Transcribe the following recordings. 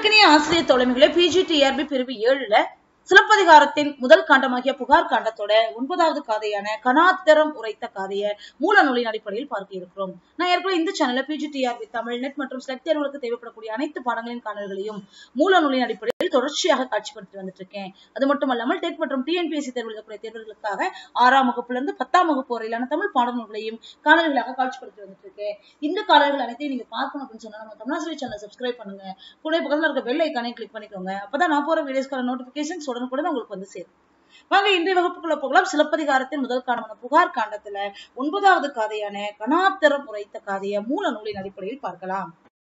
அன்பிற்கினிய ஆசிரியர் தோழமைகளே பிஜிடிஆர்பி பிரிவு ஏழுல சிலப்பதிகாரத்தின் முதல் காண்டமாகிய புகார் காண்டத்தோட ஒன்பதாவது காதையான கனாத்தரம் உரைத்த காதைய மூல நூலின் அடிப்படையில் பார்க்க இருக்கிறோம் நான் ஏற்கனவே இந்த சேனல்ல பிஜிடிஆர்பி தமிழ் நெட் மற்றும் ஸ்லெக் தேர்வுகளுக்கு தேவைப்படக்கூடிய அனைத்து பாடங்களின் காணல்களையும் மூல நூலின் அடிப்படையில் தொடர்ச்சியாக காட்சிப்படுத்தி வந்துட்டு இருக்கேன் அது மட்டுமல்லாமல் டெட் மற்றும் டிஎன்பிஎஸ்சி தேர்வுகளுக்கு தேர்வுகளுக்காக ஆறாம் வகுப்புல இருந்து பத்தாம் வகுப்பு வரையிலான தமிழ் பாடநூல்களையும் காணல்களாக காட்சிப்படுத்தி வந்துட்டு இருக்கேன் இந்த காணல்கள் அனைத்தையும் நீங்க பார்க்கணும் அப்படின்னு சொன்னா நம்ம தமிழாசிரியர் சேனல் சப்ஸ்கிரைப் பண்ணுங்க கூட பக்கத்துல இருக்க பெல் ஐக்கானே கிளிக் பண்ணிக்கோங்க அப்பதான் நான் போற வீடியோஸ்க்கான நோட்டிபிகேஷன்ஸ் உடனுக்குடன் உங்களுக்கு வந்து சேரும் வாங்க இன்றைய வகுப்புக்குள்ள போகலாம் சிலப்பதிகாரத்தின் முதல் காண்டமான புகார் காண்டத்துல ஒன்பதாவது காதையான கணாத்தரம் உரைத்த காதைய மூல நூலின் அடிப்படையில் பார்க்கலாம்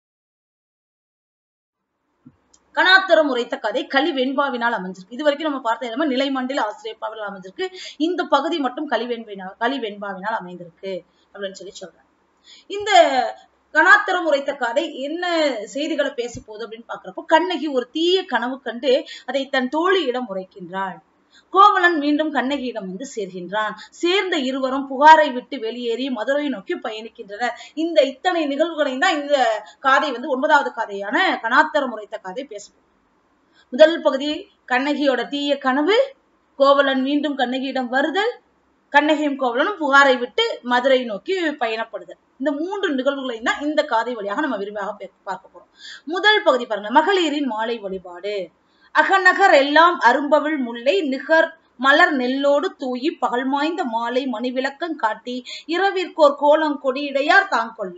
கணாத்தரம் உரைத்த கதை களி வெண்பாவினால் அமைஞ்சிருக்கு இது வரைக்கும் நம்ம பார்த்த எல்லாமே நிலைமண்டில் ஆசிரியப்பாவினால் அமைஞ்சிருக்கு இந்த பகுதி மட்டும் களி வெண்பினால் களி வெண்பாவினால் அமைந்திருக்கு அப்படின்னு சொல்லி சொல்றாங்க இந்த கணாத்தரம் உரைத்த கதை என்ன செய்திகளை பேச போகுது அப்படின்னு பாக்குறப்போ கண்ணகி ஒரு தீய கனவு கண்டு அதை தன் தோழியிடம் உரைக்கின்றாள் கோவலன் மீண்டும் கண்ணகியிடம் வந்து சேர்கின்றான் சேர்ந்த இருவரும் புகாரை விட்டு வெளியேறி மதுரை நோக்கி பயணிக்கின்றனர் இந்த இத்தனை நிகழ்வுகளையும் தான் இந்த காதை வந்து ஒன்பதாவது காதையான கணாத்தரம் உரைத்த காதை பேசும் முதல் பகுதி கண்ணகியோட தீய கனவு கோவலன் மீண்டும் கண்ணகியிடம் வருதல் கண்ணகியும் கோவலனும் புகாரை விட்டு மதுரை நோக்கி பயணப்படுதல் இந்த மூன்று நிகழ்வுகளையும் தான் இந்த காதை வழியாக நம்ம விரிவாக பார்க்க போறோம் முதல் பகுதி பாருங்க மகளிரின் மாலை வழிபாடு அகநகர் எல்லாம் அரும்பவிழ் முல்லை நிகர் மலர் நெல்லோடு தூயி பகல் மாய்ந்த மாலை மணிவிளக்கம் காட்டி இரவிற்கோர் கோலம் கொடியிடையார் தாங்கொள்ள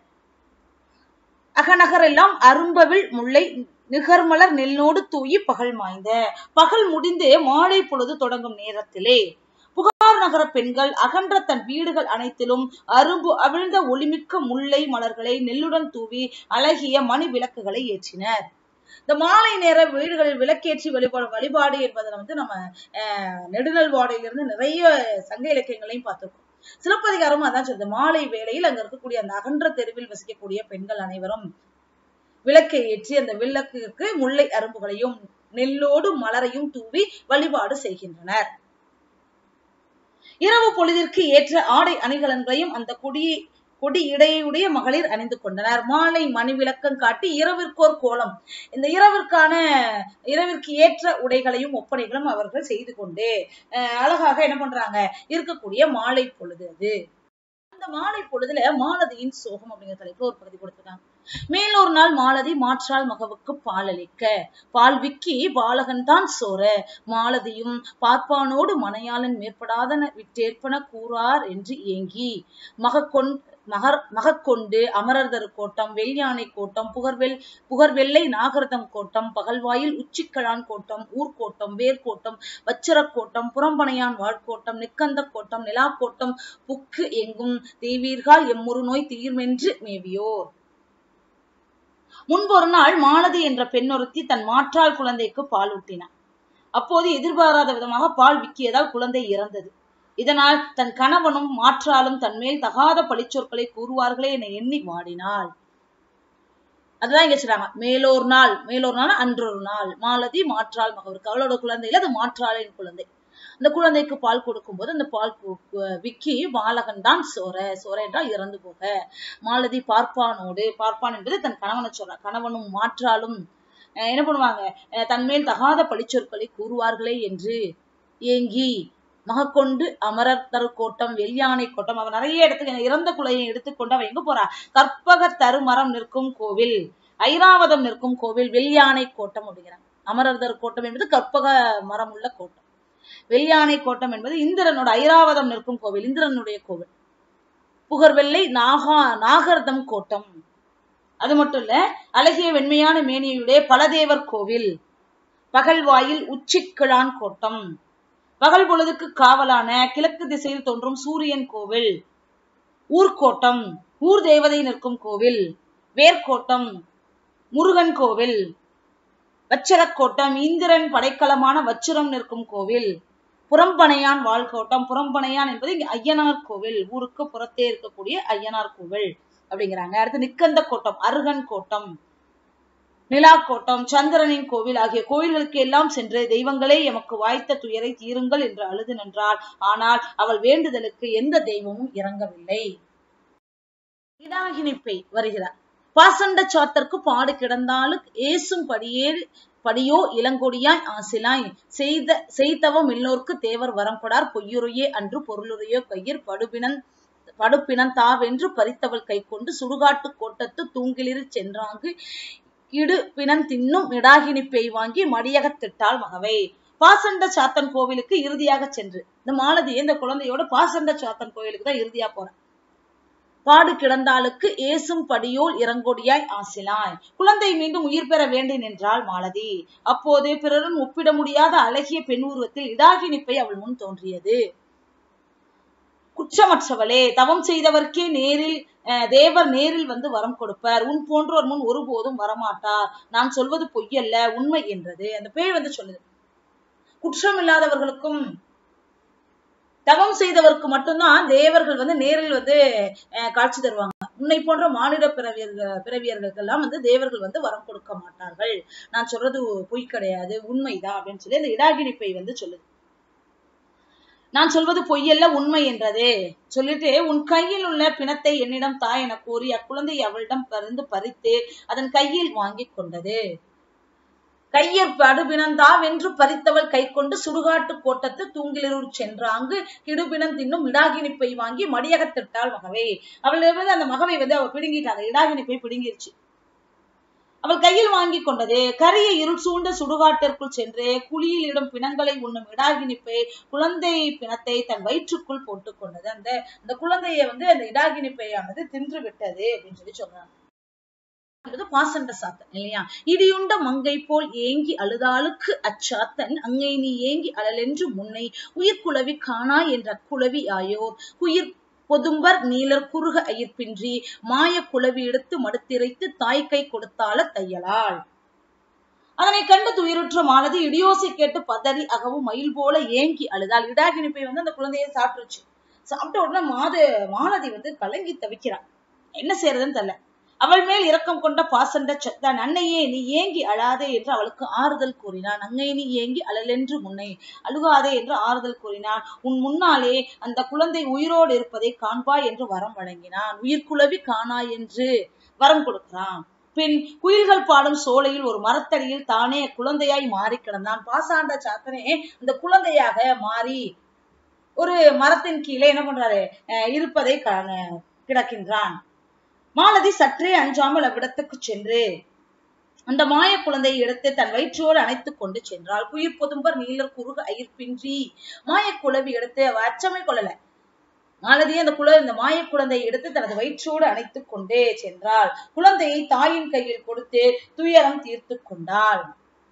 அகநகர் எல்லாம் அரும்பவிழ் முல்லை நிகர்மலர் நெல்லோடு தூயி பகல் மாய்ந்த பகல் முடிந்து மாலை பொழுது தொடங்கும் நேரத்திலே புகார் நகர பெண்கள் அகன்ற தன் வீடுகள் அனைத்திலும் அரும்பு அவிழ்ந்த ஒளிமிக்க முல்லை மலர்களை நெல்லுடன் தூவி அழகிய மணி விளக்குகளை ஏற்றினர் இந்த மாலை நேர வீடுகளில் விளக்கேற்றி வழிபாடு வழிபாடு என்பதை வந்து நம்ம அஹ் நெடுநல்வாடையிலிருந்து நிறைய சங்க இலக்கியங்களையும் பார்த்திருக்கோம் சிலப்பதிகாரமும் அதான் சொல்லுது மாலை வேளையில் அங்க இருக்கக்கூடிய அந்த அகன்ற தெருவில் வசிக்கக்கூடிய பெண்கள் அனைவரும் விளக்கை ஏற்றி அந்த விளக்குக்கு முல்லை அரும்புகளையும் நெல்லோடு மலரையும் தூவி வழிபாடு செய்கின்றனர் இரவு பொழுதிற்கு ஏற்ற ஆடை அணிகலன்களையும் அந்த கொடியை கொடி இடையுடைய மகளிர் அணிந்து கொண்டனர் மாலை மணி விளக்கம் காட்டி இரவிற்கோர் கோலம் இந்த இரவிற்கான இரவிற்கு ஏற்ற உடைகளையும் ஒப்பனைகளும் அவர்கள் செய்து கொண்டு அழகாக என்ன பண்றாங்க இருக்கக்கூடிய மாலை பொழுது அது அந்த மாலை பொழுதுல மாலதியின் சோகம் அப்படிங்கிற தலைப்புல ஒரு பகுதி கொடுத்துருக்காங்க மேலொரு நாள் மாலதி மாற்றால் மகவுக்கு பால் அளிக்க பால் விக்கி பாலகன் தான் சோர மாலதியும் பார்ப்பானோடு மனையாளன் மேற்படாதன விட்டேற்பன கூறார் என்று ஏங்கி மகக்கொண் மகர் மகக்கொண்டு அமரர்தரு கோட்டம் வெள்யானை கோட்டம் புகர்வெல் புகர்வெல்லை நாகரதம் கோட்டம் பகல்வாயில் உச்சிக்கழான் கோட்டம் ஊர்கோட்டம் வேர்கோட்டம் வச்சிரக்கோட்டம் புறம்பனையான் வாழ்கோட்டம் நிக்கந்த கோட்டம் நிலாக்கோட்டம் புக்கு எங்கும் தெய்வீர்கள் எம்முரு நோய் தீர்மென்று மேவியோர் முன்பொரு நாள் மாலதி என்ற பெண்ணொருத்தி தன் மாற்றால் குழந்தைக்கு பால் ஊட்டினார் அப்போது எதிர்பாராத விதமாக பால் விக்கியதால் குழந்தை இறந்தது இதனால் தன் கணவனும் மாற்றாலும் தன்மேல் தகாத பழிச்சொற்களை கூறுவார்களே என எண்ணி வாடினாள் அதுதான் இங்க சொல்றாங்க மேலோர் நாள் மேலோர் நாள் அன்றொரு நாள் மாலதி மாற்றாள் மகவருக்கு அவளோட குழந்தையில அது மாற்றாளின் குழந்தை அந்த குழந்தைக்கு பால் கொடுக்கும் போது அந்த பால் விக்கி பாலகன் தான் சோர சோர என்றால் இறந்து போக மாலதி பார்ப்பானோடு பார்ப்பான் என்பது தன் கணவனை சொல்ற கணவனும் மாற்றாலும் என்ன பண்ணுவாங்க தன்மேல் தகாத பழிச்சொற்களை கூறுவார்களே என்று ஏங்கி மகக்கொண்டு அமரர் தரு கோட்டம் வெள்யானை கோட்டம் அவன் நிறைய இடத்துக்கு இறந்த குலையை எடுத்துக்கொண்டு அவன் எங்க போறா கற்பக தருமரம் நிற்கும் கோவில் ஐராவதம் நிற்கும் கோவில் வெள்யானை கோட்டம் அப்படிங்கிறாங்க அமரர் தரு கோட்டம் என்பது கற்பக மரம் உள்ள கோட்டம் வெள்யானை கோட்டம் என்பது இந்திரனோட ஐராவதம் நிற்கும் கோவில் இந்திரனுடைய கோவில் புகர்வெல்லை நாகா நாகரதம் கோட்டம் அது மட்டும் இல்ல அழகிய வெண்மையான மேனியுடைய பலதேவர் கோவில் பகல்வாயில் உச்சிக்கிழான் கோட்டம் பகல் பொழுதுக்கு காவலான கிழக்கு திசையில் தோன்றும் சூரியன் கோவில் ஊர்கோட்டம் ஊர் தேவதை நிற்கும் கோவில் வேர்க்கோட்டம் முருகன் கோவில் வச்சரக்கோட்டம் இந்திரன் படைக்கலமான வச்சிரம் நிற்கும் கோவில் புறம்பனையான் வாழ்கோட்டம் புறம்பனையான் என்பது இங்க ஐயனார் கோவில் ஊருக்கு புறத்தே இருக்கக்கூடிய ஐயனார் கோவில் அப்படிங்கிறாங்க அடுத்து நிக்கந்த கோட்டம் அருகன் கோட்டம் நிலாக்கோட்டம் சந்திரனின் கோவில் ஆகிய கோயில்களுக்கு எல்லாம் சென்று தெய்வங்களே எமக்கு வாய்த்த துயரை தீருங்கள் என்று அழுது நின்றாள் ஆனால் அவள் வேண்டுதலுக்கு எந்த தெய்வமும் இறங்கவில்லை இடாகினிப்பை வருகிறார் பாசண்ட சாத்தற்கு பாடு கிடந்தாலும் ஏசும் படியே படியோ இளங்கொடியாய் ஆசிலாய் செய்த செய்தவம் எல்லோர்க்கு தேவர் வரம் கொடார் பொய்யுரையே அன்று பொருளுரையோ கையிற் படுபினன் படுப்பினன் தாவென்று பறித்தவள் கை கொண்டு சுடுகாட்டு கோட்டத்து தூங்கிலிரு சென்றாங்கு இடு பிணன் தின்னும் மிடாகினி பேய் வாங்கி மடியகத் திட்டாள் மகவை பாசண்ட சாத்தன் கோவிலுக்கு இறுதியாக சென்று இந்த மாலதி இந்த குழந்தையோட பாசண்ட சாத்தன் கோவிலுக்கு தான் இறுதியா போறேன் பாடு கிடந்தாளுக்கு ஏசும் படியோல் இறங்கொடியாய் ஆசிலாய் குழந்தை மீண்டும் உயிர் பெற வேண்டி நின்றாள் மாலதி அப்போது பிறரும் ஒப்பிட முடியாத அழகிய பெண் உருவத்தில் இடாகினிப்பை அவள் முன் தோன்றியது குற்றமற்றவளே தவம் செய்தவர்க்கே நேரில் அஹ், தேவர் நேரில் வந்து வரம் கொடுப்பார் உன் போன்றோர் முன் ஒருபோதும் வரமாட்டார் நான் சொல்வது பொய்யல்ல உண்மை என்றது அந்த பேய் வந்து சொல்லுது குற்றம் இல்லாதவர்களுக்கும் தவம் செய்தவருக்கு மட்டும்தான் தேவர்கள் வந்து நேரில் வந்து அஹ், காட்சி தருவாங்க உன்னை போன்ற மானிட பிறவியர்கள் பிறவியர்களுக்கெல்லாம் வந்து தேவர்கள் வந்து வரம் கொடுக்க மாட்டார்கள் நான் சொல்றது பொய் கிடையாது உண்மைதான் அப்படின்னு சொல்லி அந்த இடாகினி பேய் வந்து சொல்லுது நான் சொல்வது பொய்யல்ல உண்மை என்றது சொல்லிட்டு உன் கையில் உள்ள பிணத்தை என்னிடம் தா என கூறி அக்குழந்தை அவளிடம் பறிந்து பறித்து அதன் கையில் வாங்கி கொண்டது கையற் படுபிணந்தா வென்று பறித்தவள் கை கொண்டு சுடுகாட்டு கோட்டத்து தூங்கிலிருள் சென்றாங்கு கிடுபிணம் தின்னும் இடாகினிப்பை வாங்கி மடியகத்திட்டாள் மகவை அவள் வந்து அந்த மகவை வந்து அவள் பிடுங்கிட்டா அந்த இடாகினிப்பை பிடுங்கிருச்சு அவள் கையில் வாங்கி கொண்டது கரிய இருள் சூழ்ந்த சுடுகாட்டிற்குள் சென்று குழியில் இடும் பிணங்களை உண்ணும் இடாகினிப்பை குழந்தை பிணத்தை தன் வயிற்றுக்குள் போட்டுக் கொண்டது அந்த அந்த குழந்தையை வந்து அந்த இடாகினிப்பையானது தின்று விட்டது அப்படின்னு சொல்லி சொல்றாங்க என்பது பாசண்ட சாத்தன் இல்லையா இடியுண்ட மங்கை போல் ஏங்கி அழுதாளுக்கு அச்சாத்தன் அங்கை நீ ஏங்கி அழலென்று முன்னை உயிர் குளவி காணா என்ற குளவி ஆயோர் உயிர் பொதும்பர் நீலர் குறுக அயிர்ப்பின்றி மாய குளவி எடுத்து மடுத்திரைத்து தாய் கை கொடுத்தால தையலாள் அதனை கண்டு துயிருற்ற மாலதி இடியோசை கேட்டு பதறி அகவும் மயில் போல ஏங்கி அழுதாள் இடாகினிப்பை வந்து அந்த குழந்தையை சாப்பிட்டுருச்சு சாப்பிட்ட உடனே மாத மாலதி வந்து கலங்கி தவிக்கிறாள் என்ன செய்யறதுன்னு தெரியல அவள் மேல் இரக்கம் கொண்ட பாசண்ட சத்தான் அன்னையே நீ ஏங்கி அழாதே என்று அவளுக்கு ஆறுதல் கூறினான் அங்கை நீ ஏங்கி அழலென்று முன்னை அழுகாதே என்று ஆறுதல் கூறினான் உன் முன்னாலே அந்த குழந்தை உயிரோடு இருப்பதை காண்பாய் என்று வரம் வழங்கினான் உயிர்குலவி காணாய் என்று வரம் கொடுக்கிறான் பின் குயில்கள் பாடும் சோலையில் ஒரு மரத்தடியில் தானே குழந்தையாய் மாறி கிடந்தான் பாசாண்ட சாத்தனே அந்த குழந்தையாக மாறி ஒரு மரத்தின் கீழே என்ன பண்றாரு அஹ் இருப்பதை காண கிடக்கின்றான் மாலதி சற்றே அஞ்சாமல் அவ்விடத்துக்கு சென்று அந்த மாய குழந்தையை எடுத்து தன் வயிற்றோடு அணைத்துக் கொண்டு சென்றாள் குயிர் பொதும்பர் நீலர் குறுக அயிர்ப்பின்றி மாய குழவி எடுத்து அவ அச்சமே கொள்ளல மாலதி அந்த குழ இந்த மாய குழந்தையை எடுத்து தனது வயிற்றோடு அணைத்துக் கொண்டே சென்றாள் குழந்தையை தாயின் கையில் கொடுத்து துயரம் தீர்த்து கொண்டாள்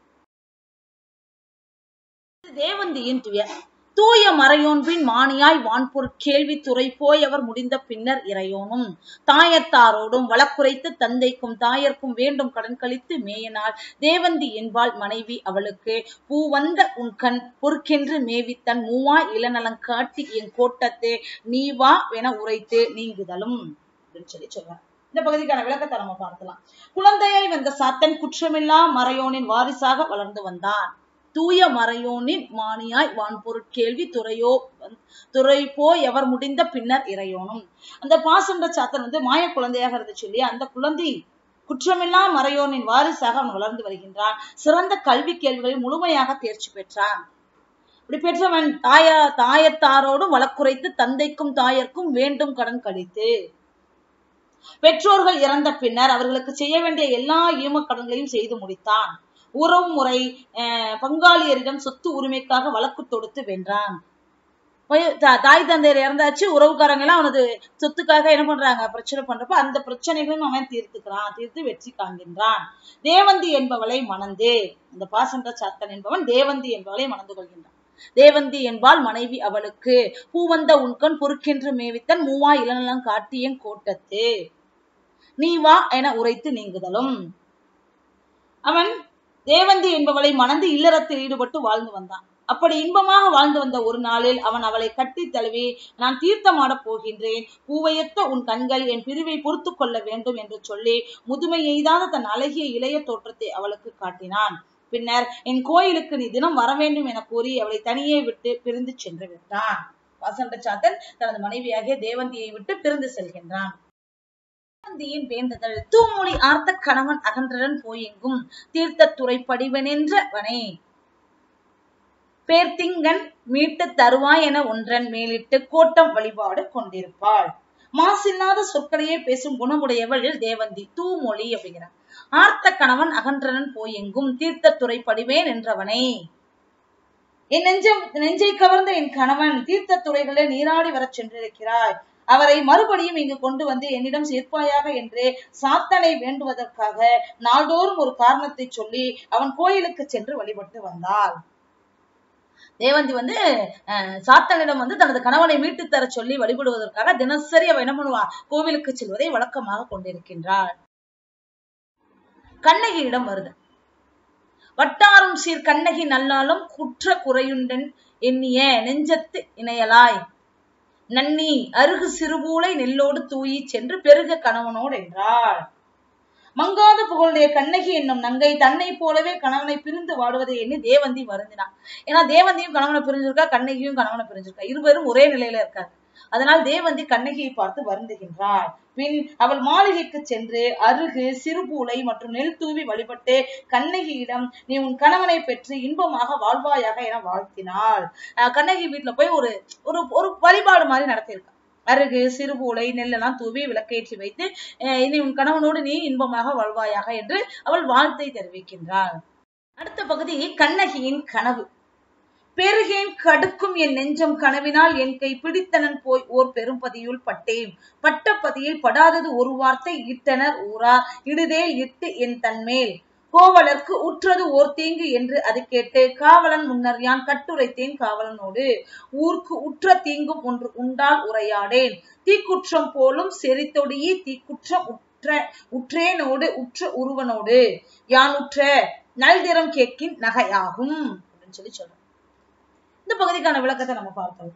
தேவந்தியின் துயர் தூய மறையோன்பின் மானியாய் வான்பொரு கேள்வி துறை போய் அவர் முடிந்த பின்னர் இறையோனும் தாயத்தாரோடும் வழக்குரைத்து தந்தைக்கும் தாயர்க்கும் வேண்டும் கடன் கழித்து மேயனாள் தேவந்தி என்பாள் மனைவி அவளுக்கு பூ வந்த உன் கண் பொறுக்கென்று மேவித்தன் மூவா இளநலங் காட்டி என் கோட்டத்தே நீ வா என உரைத்து நீங்குதலும் அப்படின்னு சொல்லி சொல்றாங்க இந்த பகுதிக்கான விளக்கத்தை நம்ம பார்க்கலாம் குழந்தையை வந்த சாத்தன் குற்றமில்லா மறையோனின் வாரிசாக வளர்ந்து வந்தான் தூய மறையோனின் மானியாய் வான்பொருட்கேள்வி துறையோ துறை போ எவர் முடிந்த பின்னர் இறையோனும் அந்த பாசண்ட சாத்தன் வந்து மாய குழந்தையாக இருந்துச்சு இல்லையா அந்த குழந்தை குற்றமில்லா மறையோனின் வாரிசாக அவன் வளர்ந்து வருகின்றான் சிறந்த கல்வி கேள்விகளில் முழுமையாக தேர்ச்சி பெற்றான் இப்படி பெற்றவன் தாயா தாயத்தாரோடும் வழக்குரைத்து தந்தைக்கும் தாயர்க்கும் வேண்டும் கடன் கழித்து பெற்றோர்கள் இறந்த பின்னர் அவர்களுக்கு செய்ய வேண்டிய எல்லா ஈம கடன்களையும் செய்து முடித்தான் உறவு முறை அஹ் பங்காளியரிடம் சொத்து உரிமைக்காக வழக்கு தொடுத்து வென்றான் போய் தா- தாய் தந்தையர் இறந்தாச்சு உறவுக்காரங்க எல்லாம் அவனது சொத்துக்காக என்ன பண்றாங்க பிரச்சனை பண்றப்ப அந்த பிரச்சனைகளையும் அவன் தீர்த்துக்கிறான் தீர்த்து வெற்றி காண்கின்றான் தேவந்தி என்பவளை மணந்து இந்த பாசன்ற சாத்தன் என்பவன் தேவந்தி என்பவளை மணந்து கொள்கின்றான் தேவந்தி என்பாள் மனைவி அவளுக்கு பூவந்த உன்கண் பொறுக்கென்று மேவித்தன் மூவா இளநலம் காட்டியன் கோட்டத்து நீ வா என உரைத்து நீங்குதலும் அவன் தேவந்தி என்பவளை மணந்து இல்லறத்தில் ஈடுபட்டு வாழ்ந்து வந்தான் அப்படி இன்பமாக வாழ்ந்து வந்த ஒரு நாளில் அவன் அவளை கட்டி தழுவி நான் தீர்த்தமாடப் போகின்றேன் பூவையத்த உன் கண்கள் என் பிரிவை பொறுத்து கொள்ள வேண்டும் என்று சொல்லி முதுமை எய்தாத தன் அழகிய இளைய தோற்றத்தை அவளுக்கு காட்டினான் பின்னர் என் கோயிலுக்கு நீ தினம் வர வேண்டும் என கூறி அவளை தனியே விட்டு பிரிந்து சென்று விட்டான் வாசண்ட சாத்தன் தனது மனைவியாகிய தேவந்தியை விட்டு பிரிந்து செல்கின்றான் தேவந்தியின் வேண்டுதல் தூமொழி ஆர்த்த கணவன் அகன்றடன் போயெங்கும் தீர்த்தத்துறை படிவனென்றவனே பேர்த்திங்கன் மீட்டு தருவாய் என ஒன்றன் மேலிட்டு கோட்டம் வழிபாடு கொண்டிருப்பாள் மாசில்லாத சொற்களையே பேசும் குணமுடையவள் தேவந்தி தூமொழி அப்படிங்கிறார் ஆர்த்த கணவன் அகன்றனன் போயெங்கும் தீர்த்தத்துறை படிவேன் என்றவனே என் நெஞ்சம் நெஞ்சை கவர்ந்த என் கணவன் தீர்த்த துறைகளே நீராடி வரச் சென்றிருக்கிறாய் அவரை மறுபடியும் இங்கு கொண்டு வந்து என்னிடம் சேர்ப்பாயாக என்று சாத்தனை வேண்டுவதற்காக நாள்தோறும் ஒரு காரணத்தை சொல்லி அவன் கோயிலுக்கு சென்று வழிபட்டு வந்தாள் தேவந்தி வந்து அஹ், சாத்தனிடம் வந்து தனது கணவனை மீட்டு தர சொல்லி வழிபடுவதற்காக தினசரி அவ என்ன பண்ணுவா கோவிலுக்கு செல்வதை வழக்கமாக கொண்டிருக்கின்றாள் கண்ணகியிடம் வருது வட்டாரும் சீர் கண்ணகி நல்லாலும் குற்ற குறையுண்டன் எண்ணிய நெஞ்சத்து இணையலாய் நன்னி அருகு சிறுபூளை நெல்லோடு தூயி சென்று பெருக கணவனோடு என்றாள் மங்காத புகழுடைய கண்ணகி என்னும் நங்கை தன்னை போலவே கணவனை பிரிந்து வாடுவதை எண்ணி தேவந்தி வருந்தினான் ஏன்னா தேவந்தியும் கணவனை பிரிஞ்சிருக்கா கண்ணகியும் கணவனை பிரிஞ்சிருக்கா இருவரும் ஒரே நிலையில இருக்காங்க அதனால் தேவந்தி கண்ணகியை பார்த்து வருந்துகின்றாள் பின் அவள் மாளிகைக்கு சென்று அருகு சிறுபூளை மற்றும் நெல் தூவி வழிபட்டு கண்ணகியிடம் நீ உன் கணவனை பெற்று இன்பமாக வாழ்வாயாக என வாழ்த்தினாள் அஹ் கண்ணகி வீட்டுல போய் ஒரு ஒரு ஒரு வழிபாடு மாதிரி நடத்தியிருக்கா அருகு சிறுபூளை நெல்லெல்லாம் தூவி விளக்கேற்றி வைத்து அஹ் இனி உன் கணவனோடு நீ இன்பமாக வாழ்வாயாக என்று அவள் வாழ்த்தை தெரிவிக்கின்றாள் அடுத்த பகுதி கண்ணகியின் கனவு பெருகேன் கடுக்கும் என் நெஞ்சம் கனவினால் என் கை பிடித்தனன் போய் ஓர் பெரும்பதியுள் பட்டேன் பட்ட பதியில் படாதது ஒரு வார்த்தை இட்டனர் ஊரா இடுதே இட்டு என் தன்மேல் கோவலர்க்கு உற்றது ஓர் தீங்கு என்று அது கேட்டு காவலன் முன்னர் யான் கட்டுரைத்தேன் காவலனோடு ஊர்க்கு உற்ற தீங்கும் ஒன்று உண்டால் உரையாடேன் தீக்குற்றம் போலும் செறித்தொடியே தீக்குற்றம் உற்ற உற்றேனோடு உற்ற உருவனோடு யான் உற்ற நல்திறம் கேட்கின் நகையாகும் அப்படின்னு சொல்லி சொல்றேன் இந்த பகுதிக்கான விளக்கத்தை நம்ம பார்த்தோம்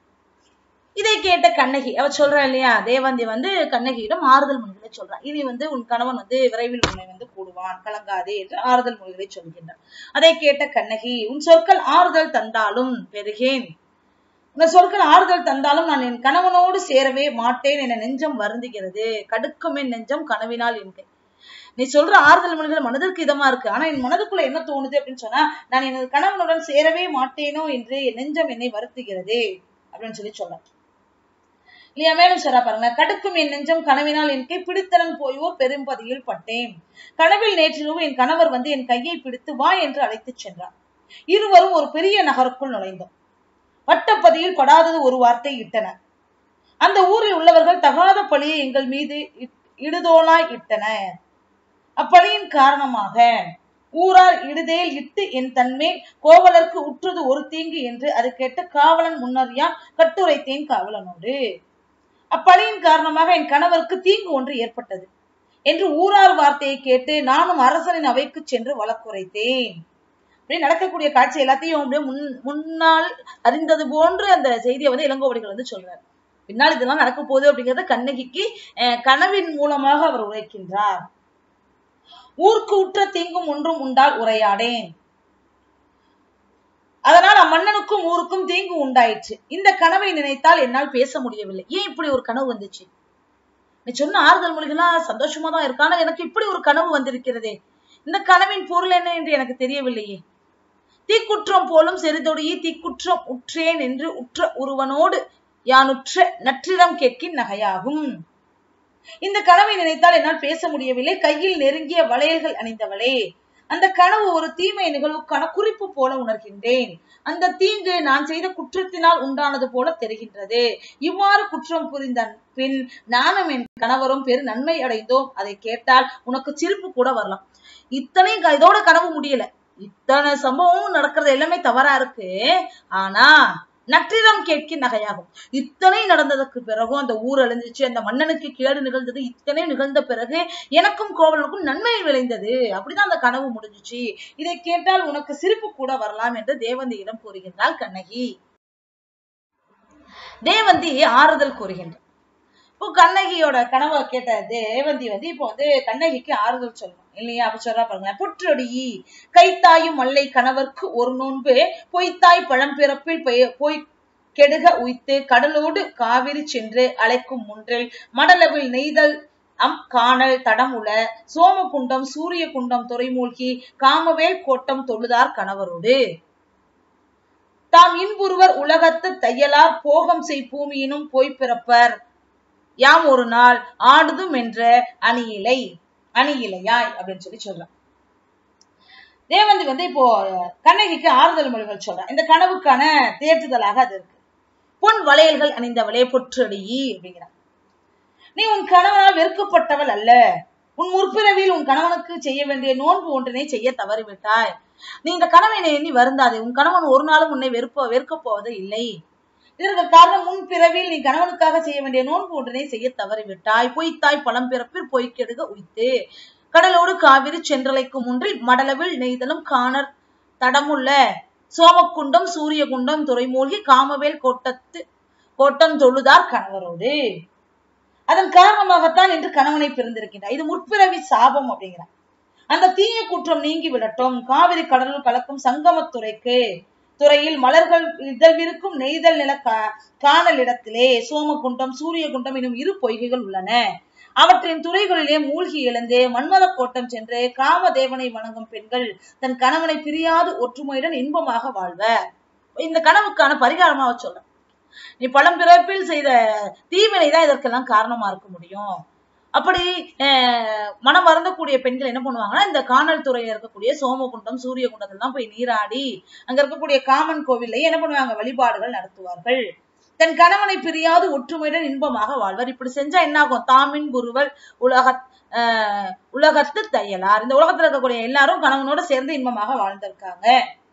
இதை கேட்ட கண்ணகி அவ சொல்றா இல்லையா தேவந்தி வந்து கண்ணகியிடம் ஆறுதல் மொழிகளை சொல்றா இனி வந்து உன் கணவன் வந்து விரைவில் உன்னை வந்து கூடுவான் கலங்காதே என்று ஆறுதல் மொழிகளை சொல்கின்றார் அதை கேட்ட கண்ணகி உன் சொற்கள் ஆறுதல் தந்தாலும் பெருகேன் இந்த சொற்கள் ஆறுதல் தந்தாலும் நான் என் கணவனோடு சேரவே மாட்டேன் என நெஞ்சம் வருந்துகிறது கடுக்கும் என் நெஞ்சம் கனவினால் என்கை நீ சொல்ற ஆறுதல் மொழிகள் மனதிற்கு இதமா இருக்கு ஆனா என் மனதுக்குள்ள என்ன தோணுது அப்படின்னு சொன்னா நான் எனது கணவனுடன் சேரவே மாட்டேனோ என்று என் நெஞ்சம் என்னை வருத்துகிறது அப்படின்னு சொல்லி சொல்ல இல்லையா மேலும் சொல்றா பாருங்க கடுக்கும் என் நெஞ்சம் கனவினால் என் கை பிடித்தனன் போயோ பெரும்பதியில் பட்டேன் கனவில் நேற்றிரவு என் கணவர் வந்து என் கையை பிடித்து வா என்று அழைத்துச் சென்றார் இருவரும் ஒரு பெரிய நகருக்குள் நுழைந்தோம் வட்டப்பதியில் படாதது ஒரு வார்த்தை இட்டனர் அந்த ஊரில் உள்ளவர்கள் தகாத பழியை எங்கள் மீது இட்- இடுதோளாய் இட்டனர் அப்பழியின் காரணமாக ஊரார் இடுதேல் இட்டு என் தன்மேல் கோவலர்க்கு உற்றது ஒரு தீங்கு என்று அது கேட்டு காவலன் முன்னர் யான் கட்டுரைத்தேன் காவலனோடு அப்பழியின் காரணமாக என் கணவருக்கு தீங்கு ஒன்று ஏற்பட்டது என்று ஊரார் வார்த்தையை கேட்டு நானும் அரசனின் அவைக்கு சென்று வழக்குரைத்தேன் அப்படி நடக்கக்கூடிய காட்சி எல்லாத்தையும் அப்படியே முன் முன்னால் அறிந்தது போன்று அந்த செய்தியை வந்து இளங்கோவடிகள் வந்து சொல்றார் பின்னால் இதெல்லாம் நடக்க போகுது அப்படிங்கறத கண்ணகிக்கு அஹ், கனவின் மூலமாக அவர் உரைக்கின்றார் ஊர்க்கு உற்ற தீங்கும் ஒன்றும் உண்டால் உரையாடேன் அதனால் அம்மன்னனுக்கும் ஊருக்கும் தீங்கு உண்டாயிற்று இந்த கனவை நினைத்தால் என்னால் பேச முடியவில்லை ஏன் இப்படி ஒரு கனவு வந்துச்சு நீ சொன்ன ஆறுதல் மொழிகள்லாம் சந்தோஷமா தான் இருக்கு ஆனா எனக்கு இப்படி ஒரு கனவு வந்திருக்கிறதே இந்த கனவின் பொருள் என்ன என்று எனக்கு தெரியவில்லையே தீக்குற்றம் போலும் செறிதொடியே தீக்குற்றம் உற்றேன் என்று உற்ற ஒருவனோடு யானுற்ற நற்றிடம் கேட்கின் நகையாகும் இந்த கனவை நினைத்தால் என்னால் பேச முடியவில்லை கையில் நெருங்கிய வளையல்கள் அணிந்தவளே அந்த கனவு ஒரு தீமை நிகழ்வுக்கான குறிப்பு போல உணர்கின்றேன் அந்த தீங்கு நான் செய்த குற்றத்தினால் உண்டானது போல தெரிகின்றது இவ்வாறு குற்றம் புரிந்த பின் நானும் என் கணவரும் பெரு நன்மை அடைந்தோம் அதை கேட்டால் உனக்கு சிரிப்பு கூட வரலாம் இத்தனை க- இதோட கனவு முடியல இத்தனை சம்பவமும் நடக்கிறது எல்லாமே தவறா இருக்கு ஆனா நற்றிடம் கேட்க நகையாகும் இத்தனை நடந்ததுக்கு பிறகும் அந்த ஊர் அழிஞ்சிச்சு அந்த மன்னனுக்கு கேடு நிகழ்ந்தது இத்தனை நிகழ்ந்த பிறகு எனக்கும் கோவலனுக்கும் நன்மை விளைந்தது அப்படிதான் அந்த கனவு முடிஞ்சுச்சு இதை கேட்டால் உனக்கு சிரிப்பு கூட வரலாம் என்று தேவந்தியிடம் கூறுகின்றாள் கண்ணகி தேவந்தி ஆறுதல் கூறுகின்றார் இப்போ கண்ணகியோட கனவை கேட்ட தேவந்தி வந்து இப்போ வந்து கண்ணகிக்கு ஆறுதல் சொல்லணும் இல்லையா அப்ப சொல்றா பாருங்க புற்றொடி கைத்தாயும் மல்லை கணவர்க்கு ஒரு நோன்பு பொய்த்தாய் பழம்பிறப்பில் பெய- போய் கெடுக உய்த்து கடலோடு காவிரி சென்று அழைக்கும் முன்றில் மடலவில் நெய்தல் அம் காணல் தடம் உள சோமகுண்டம் சூரிய குண்டம் துறைமூழ்கி காமவேல் கோட்டம் தொழுதார் கணவரோடு தாம் இன்புருவர் உலகத்து தையலார் போகம் செய் பூமியினும் போய் பிறப்பர் யாம் ஒரு நாள் ஆடுதும் என்ற அணியிலை அணியிலையாய் அப்படின்னு சொல்லி சொல்றான் தேவந்தி வந்து இப்போ கண்ணகிக்கு ஆறுதல் மொழிகள் சொல்றான் இந்த கனவுக்கான தேற்றுதலாக அது இருக்கு பொன் வளையல்கள் அணிந்தவளே பொற்றடி அப்படிங்கிறான் நீ உன் கணவனால் வெறுக்கப்பட்டவள் அல்ல உன் முற்பிறவியில் உன் கணவனுக்கு செய்ய வேண்டிய நோன்பு ஒன்றினை செய்ய தவறிவிட்டாய் நீ இந்த கணவனை எண்ணி வருந்தாதே உன் கணவன் ஒரு நாளும் உன்னை வெறுப்ப வெறுக்கப் போவது இல்லை இதற்கு காரணம் முன் பிறவியில் நீ கணவனுக்காக செய்ய வேண்டிய நோன்பு ஒன்றினை செய்ய தவறிவிட்டாய் பொய்த்தாய் பழம் பிறப்பில் பொய்க்கெடுக உய்த்து கடலோடு காவிரி சென்றலைக்கும் ஒன்றில் மடலவில் நெய்தலும் காணர் தடமுள்ள சோமக்குண்டம் சூரியகுண்டம் துறைமூழ்கி காமவேல் கோட்டத்து கோட்டம் தொழுதார் கணவரோடு அதன் காரணமாகத்தான் இன்று கணவனை பிறந்திருக்கின்றார் இது முற்பிறவி சாபம் அப்படிங்கிறார் அந்த தீய குற்றம் நீங்கி விடட்டும் காவிரி கடலில் கலக்கும் சங்கமத்துறைக்கு துறையில் மலர்கள் இதழ்விருக்கும் நெய்தல் நில கா- காணல் இடத்திலே சோமகுண்டம் சூரியகுண்டம் எனும் இரு பொய்கைகள் உள்ளன அவற்றின் துறைகளிலே மூழ்கி எழுந்தே மன்மத கோட்டம் சென்று காமதேவனை வணங்கும் பெண்கள் தன் கணவனை பிரியாது ஒற்றுமையுடன் இன்பமாக வாழ்வர் இந்த கனவுக்கான பரிகாரமாக சொல்றேன் நீ பழம்பிறப்பில் செய்த தீவினை தான் இதற்கெல்லாம் காரணமா இருக்க முடியும் அப்படி அஹ், மனம் வருந்தக்கூடிய பெண்கள் என்ன பண்ணுவாங்கன்னா இந்த காணல் துறையில இருக்கக்கூடிய சோமகுண்டம் சூரியகுண்டத்தில் தான் போய் நீராடி அங்க இருக்கக்கூடிய காமன் கோவில்ல என்ன பண்ணுவாங்க வழிபாடுகள் நடத்துவார்கள் தன் கணவனை பிரியாது ஒற்றுமையுடன் இன்பமாக வாழ்வர் இப்படி செஞ்சா என்ன ஆகும் தாமின் குருவல் உலக ஆஹ் உலகத்து தையலார் இந்த உலகத்துல இருக்கக்கூடிய எல்லாரும் கணவனோட சேர்ந்து இன்பமாக வாழ்ந்திருக்காங்க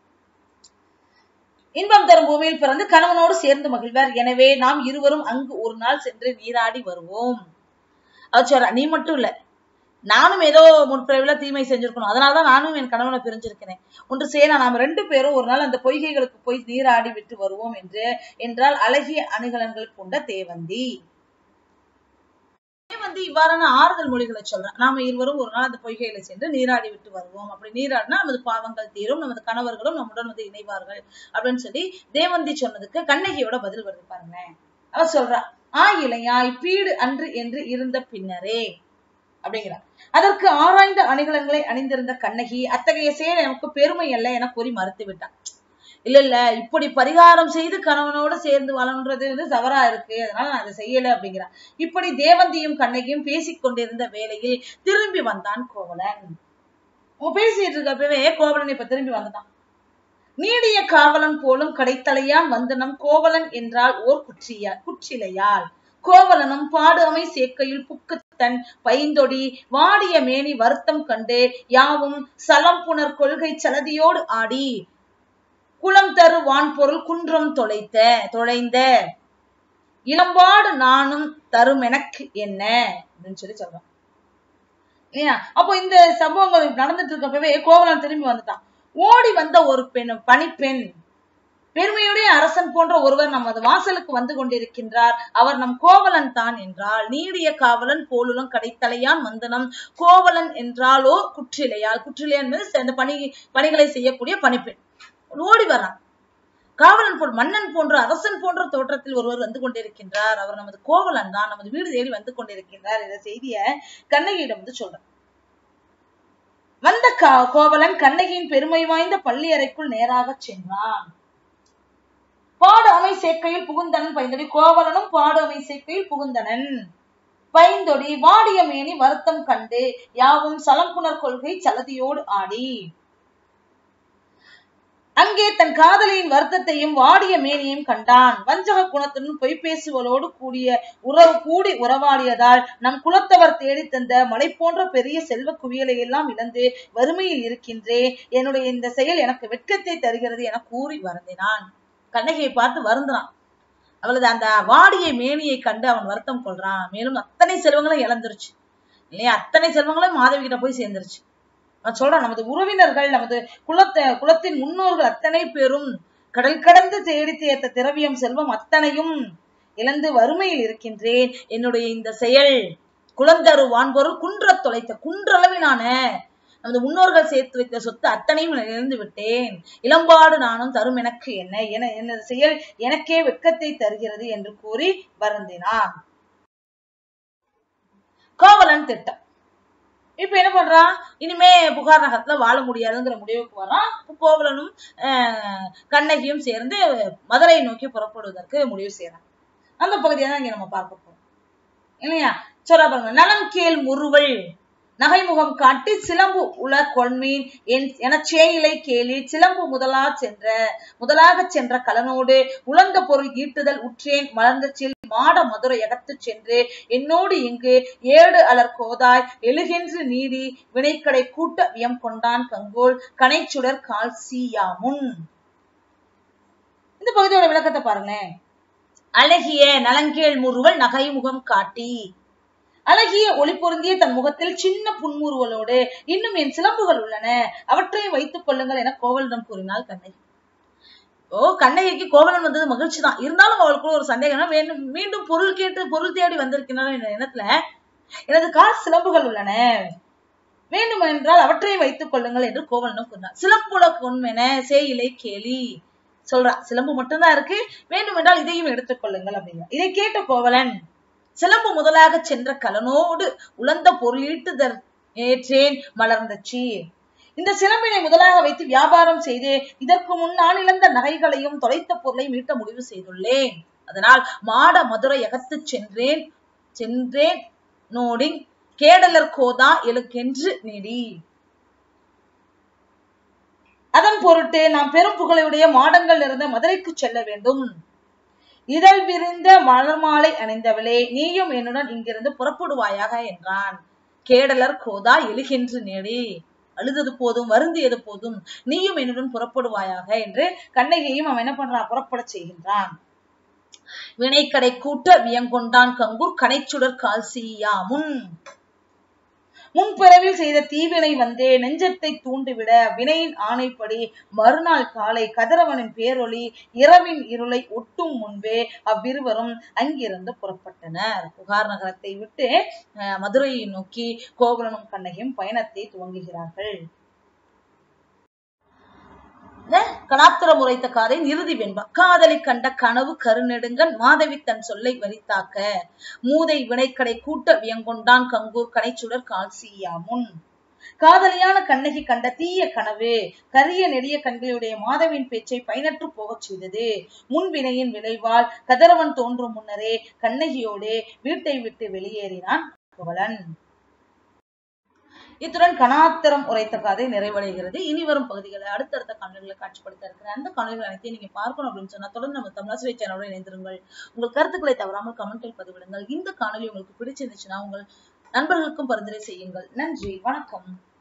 இன்பம் தரும் பூமியில் பிறந்து கணவனோடு சேர்ந்து மகிழ்வர் எனவே நாம் இருவரும் அங்கு ஒரு நாள் சென்று நீராடி வருவோம் அவர் சொல்ற நீ மட்டும் இல்ல நானும் ஏதோ முற்பிறவில தீமை செஞ்சிருக்கணும் அதனாலதான் நானும் என் கணவனை பிரிஞ்சிருக்கிறேன் ஒன்று சேர நாம் ரெண்டு பேரும் ஒரு நாள் அந்த பொய்கைகளுக்கு போய் நீராடி விட்டு வருவோம் என்று என்றால் அழகிய அணிகலன்கள் கொண்ட தேவந்தி தேவந்தி இவ்வாறான ஆறுதல் மொழிகளை சொல்றான் நாம இருவரும் ஒரு நாள் அந்த பொய்கையில சென்று நீராடி விட்டு வருவோம் அப்படி நீராடினா நமது பாவங்கள் தீரும் நமது கணவர்களும் நம்முடன் வந்து இணைவார்கள் அப்படின்னு சொல்லி தேவந்தி சொன்னதுக்கு கண்ணகியோட பதில் வருது பாருங்களேன் அவ சொல்றா ஆ இளையாய் பீடு அன்று என்று இருந்த பின்னரே அப்படிங்கிறார் அதற்கு ஆராய்ந்த அணிகலன்களை அணிந்திருந்த கண்ணகி அத்தகைய செயல் எனக்கு பெருமை அல்ல என கூறி மறுத்து விட்டான் இல்ல இல்ல இப்படி பரிகாரம் செய்து கணவனோட சேர்ந்து வாழன்றது வந்து தவறா இருக்கு அதனால நான் அதை செய்யல அப்படிங்கிறான் இப்படி தேவந்தியும் கண்ணகியும் பேசிக் கொண்டிருந்த வேளையில் திரும்பி வந்தான் கோவலன் அவன் பேசிட்டு இருக்கப்பவே கோவலன் இப்ப திரும்பி வந்துட்டான் நீடிய காவலன் போலும் கடைத்தலையான் வந்தனம் கோவலன் என்றால் ஓர் குற்றியா குற்றிலையால் கோவலனும் பாடு அமை சேர்க்கையில் புக்குத்தன் பைந்தொடி வாடிய மேனி வருத்தம் கண்டு யாவும் சலம் புனர் கொள்கை சலதியோடு ஆடி குளம் தரு வான்பொருள் குன்றம் தொலைத்த தொலைந்த இளம்பாடு நானும் தரும் எனக்கு என்ன அப்படின்னு சொல்லி சொல்றான் இல்லையா அப்போ இந்த சம்பவங்கள் நடந்துட்டு இருக்கப்பவே கோவலன் திரும்பி வந்துட்டான் ஓடி வந்த ஒரு பெண் பணிப்பெண் பெருமையுடைய அரசன் போன்ற ஒருவர் நமது வாசலுக்கு வந்து கொண்டிருக்கின்றார் அவர் நம் கோவலன் தான் என்றால் நீடிய காவலன் போலுலம் கடைத்தலையான் வந்தனம் கோவலன் என்றாலோ குற்றிலையால் குற்றிலை என்பது இந்த பணி பணிகளை செய்யக்கூடிய பணிப்பெண் ஓடி வர்றான் காவலன் போல் மன்னன் போன்ற அரசன் போன்ற தோற்றத்தில் ஒருவர் வந்து கொண்டிருக்கின்றார் அவர் நமது கோவலன் தான் நமது வீடு தேடி வந்து கொண்டிருக்கின்றார் இந்த செய்திய கண்ணகியிடம் வந்து சொல்றான் வந்த கா- கோவலன் கண்ணகியின் பெருமை வாய்ந்த பள்ளி அறைக்குள் நேராக சென்றான் பாடு அமை சேர்க்கையில் புகுந்தனன் பைந்தொடி கோவலனும் பாடு அமை சேர்க்கையில் புகுந்தனன் பைந்தொடி வாடிய மேனி வருத்தம் கண்டு யாவும் சலம்புணர் கொள்கை சலதியோடு ஆடி அங்கே தன் காதலியின் வருத்தத்தையும் வாடிய மேனியையும் கண்டான் வஞ்சக குணத்துடன் பொய் பேசுவதோடு கூடிய உறவு கூடி உறவாடியதால் நம் குலத்தவர் தேடி தந்த மலை போன்ற பெரிய செல்வ குவியலை எல்லாம் இழந்து வறுமையில் இருக்கின்றேன் என்னுடைய இந்த செயல் எனக்கு வெட்கத்தை தருகிறது என கூறி வருந்தினான் கண்ணகியை பார்த்து வருந்தினான் அவளது அந்த வாடிய மேனியை கண்டு அவன் வருத்தம் கொள்றான் மேலும் அத்தனை செல்வங்களும் இழந்துருச்சு இல்லையா அத்தனை செல்வங்களும் மாதவி கிட்ட போய் சேர்ந்துருச்சு அவன் சொல்றான் நமது உறவினர்கள் நமது குலத்த குலத்தின் முன்னோர்கள் அத்தனை பேரும் கடல் கடந்து தேடி தேர்த்த திரவியம் செல்வம் அத்தனையும் இழந்து வறுமையில் இருக்கின்றேன் என்னுடைய இந்த செயல் குலந்தரு வான்பொருள் குன்றத் தொலைத்த குன்றளவிலான நமது முன்னோர்கள் சேர்த்து வைத்த சொத்து அத்தனையும் நான் இழந்து விட்டேன் இளம்பாடு நானும் தரும் எனக்கு என்ன என எனது செயல் எனக்கே வெட்கத்தை தருகிறது என்று கூறி வருந்தினான் கோவலன் திட்டம் இப்ப என்ன பண்றான் இனிமே புகார் நகரத்துல வாழ முடியாதுங்கிற முடிவுக்கு வரான் கோவலனும் ஆஹ், கண்ணகியும் சேர்ந்து மதுரையை நோக்கி புறப்படுவதற்கு முடிவு செய்யறான் அந்த பகுதியை தான் இங்க நம்ம பார்க்க போறோம் இல்லையா சொல்றா பாருங்க நலம் கேள் முறுவல் நகைமுகம் காட்டி சிலம்பு உல கொள்மீன் என் எனச் சேயிலை கேலி சிலம்பு முதலா சென்ற முதலாக சென்ற கலனோடு உலர்ந்த பொருள் ஈட்டுதல் உற்றேன் மலர்ந்த சில் மாட மதுரை அகத்துச் சென்று என்னோடு இங்கு ஏடு அலர் கோதாய் எழுகென்று நீடி வினைக்கடை கூட்ட வியம் கொண்டான் கங்கோல் கனைச்சுடர் கால் சீயாமுன் இந்த பகுதியோட விளக்கத்தை பாருங்களேன் அழகிய நலங்கேள் முறுவல் நகைமுகம் காட்டி அழகிய ஒளி பொருந்திய தன் முகத்தில் சின்ன புன்முறுவலோடு இன்னும் என் சிலம்புகள் உள்ளன அவற்றை வைத்துக் கொள்ளுங்கள் என கோவலனிடம் கூறினாள் கண்ணகி ஓ கண்ணகிக்கு கோவலன் வந்தது மகிழ்ச்சி தான் இருந்தாலும் அவளுக்குள்ள ஒரு சந்தேகம் வேண்டும் மீண்டும் பொருள் கேட்டு பொருள் தேடி வந்திருக்கிறார் என்ற எண்ணத்துல எனது கால் சிலம்புகள் உள்ளன வேண்டும் என்றால் அவற்றை வைத்துக் கொள்ளுங்கள் என்று கோவலனும் கூறினார் சிலம்புல கொன்மென சேயிலை கேலி சொல்றா சிலம்பு மட்டும்தான் இருக்கு வேண்டும் என்றால் இதையும் எடுத்துக் கொள்ளுங்கள் அப்படிங்கிற இதை கேட்ட கோவலன் சிலம்பு முதலாக சென்ற கலனோடு உலர்ந்த பொருளீட்டுதல் ஏற்றேன் மலர்ந்தச்சி இந்த சிலம்பினை முதலாக வைத்து வியாபாரம் செய்து இதற்கு முன் நான் இழந்த நகைகளையும் தொலைத்த பொருளை மீட்ட முடிவு செய்துள்ளேன் அதனால் மாட மதுரை அகத்துச் சென்றேன் சென்றேன் நோடி கேடலர் கோதா எழுக்கென்று நீடி அதன் பொருட்டு நாம் பெரும் புகழையுடைய மாடங்கள் இருந்த மதுரைக்கு செல்ல வேண்டும் இதழ் விரிந்த மலர் மாலை அணிந்தவளே நீயும் என்னுடன் இங்கிருந்து புறப்படுவாயாக என்றான் கேடலர் கோதா எழுகின்று நேடி அழுதது போதும் வருந்தியது போதும் நீயும் என்னுடன் புறப்படுவாயாக என்று கண்ணகியையும் அவன் என்ன பண்றான் புறப்படச் செய்கின்றான் வினைக்கடை கூட்ட வியங்கொண்டான் கங்கூர் கனைச்சுடர் கால் சீயா முன் முன்பிறவில் செய்த தீவினை வந்தே நெஞ்சத்தை தூண்டிவிட வினையின் ஆணைப்படி மறுநாள் காலை கதிரவனின் பேரொளி இரவின் இருளை ஒட்டும் முன்பே அவ்விருவரும் அங்கிருந்து புறப்பட்டனர் புகார் நகரத்தை விட்டு அஹ், மதுரையை நோக்கி கோவலனும் கண்ணகியும் பயணத்தை துவங்குகிறார்கள் கலாத்திரம் உரைத்த காதை இறுதி வெண்பா காதலி கண்ட கனவு கருநெடுங்கன் மாதவி தன் சொல்லை வரித்தாக்க மூதை வினைக்கடை கூட்ட வியங்கொண்டான் கங்கூர் கனைச்சுடர் கால் சீயா முன் காதலியான கண்ணகி கண்ட தீய கனவு கரிய நெடிய கண்களுடைய மாதவின் பேச்சை பயனற்று போகச் செய்தது முன்வினையின் விளைவால் கதிரவன் தோன்றும் முன்னரே கண்ணகியோடு வீட்டை விட்டு வெளியேறினான் கோவலன் இத்துடன் கணாத்திரம் உரைத்த கதை நிறைவடைகிறது இனி வரும் பகுதிகளை அடுத்தடுத்த காணொலிகளை காட்சிப்படுத்த இருக்கிற அந்த காணொலிகள் அனைத்தையும் நீங்க பார்க்கணும் அப்படின்னு சொன்னா தொடர்ந்து நம்ம தமிழாசிரிய சேனலோட இணைந்திருங்கள் உங்கள் கருத்துக்களை தவறாமல் கமெண்டில் பதிவிடுங்கள் இந்த காணொலி உங்களுக்கு பிடிச்சிருந்துச்சுன்னா உங்கள் நண்பர்களுக்கும் பரிந்துரை செய்யுங்கள் நன்றி வணக்கம்